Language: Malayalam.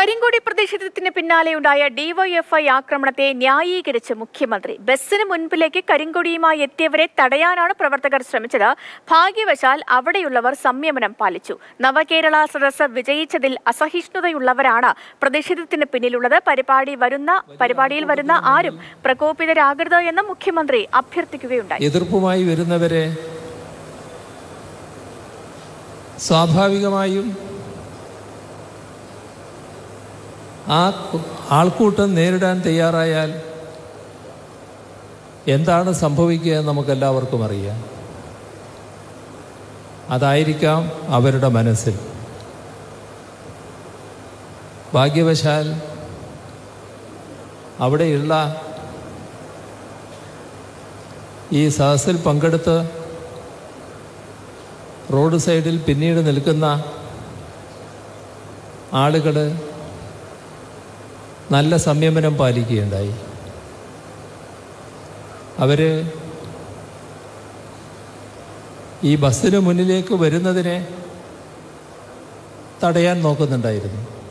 കരിങ്കൊടി പ്രതിഷേധത്തിന് പിന്നാലെയുണ്ടായ ഡിവൈഎഫ്ഐ ആക്രമണത്തെ ന്യായീകരിച്ച് മുഖ്യമന്ത്രി ബസ്സിന് മുൻപിലേക്ക് കരിങ്കൊടിയുമായി എത്തിയവരെ തടയാനാണ് പ്രവർത്തകർ ശ്രമിച്ചത് ഭാഗ്യവശാൽ അവിടെയുള്ളവർ സംയമനം പാലിച്ചു നവകേരള സദസ്സ് വിജയിച്ചതിൽ അസഹിഷ്ണുതയുള്ളവരാണ് പ്രതിഷേധത്തിന് പിന്നിലുള്ളത് പരിപാടി വരുന്ന പരിപാടിയിൽ വരുന്ന ആരും പ്രകോപിതരാകരുത് എന്ന് മുഖ്യമന്ത്രി അഭ്യർത്ഥിക്കുകയുണ്ടായി എതിർപ്പുമായി വരുന്നവരെ സ്വാഭാവികമായും ആ കു- ആൾക്കൂട്ടം നേരിടാൻ തയ്യാറായാൽ എന്താണ് സംഭവിക്കുക എന്ന് നമുക്കെല്ലാവർക്കും അറിയാം അതായിരിക്കാം അവരുടെ മനസ്സിൽ ഭാഗ്യവശാൽ അവിടെയുള്ള ഈ സദസ്സിൽ പങ്കെടുത്ത് റോഡ് സൈഡിൽ പിന്നീട് നിൽക്കുന്ന ആളുകൾ നല്ല സംയമനം പാലിക്കുകയുണ്ടായി അവർ ഈ ബസ്സിന് മുന്നിലേക്ക് വരുന്നതിനെ തടയാൻ നോക്കുന്നുണ്ടായിരുന്നു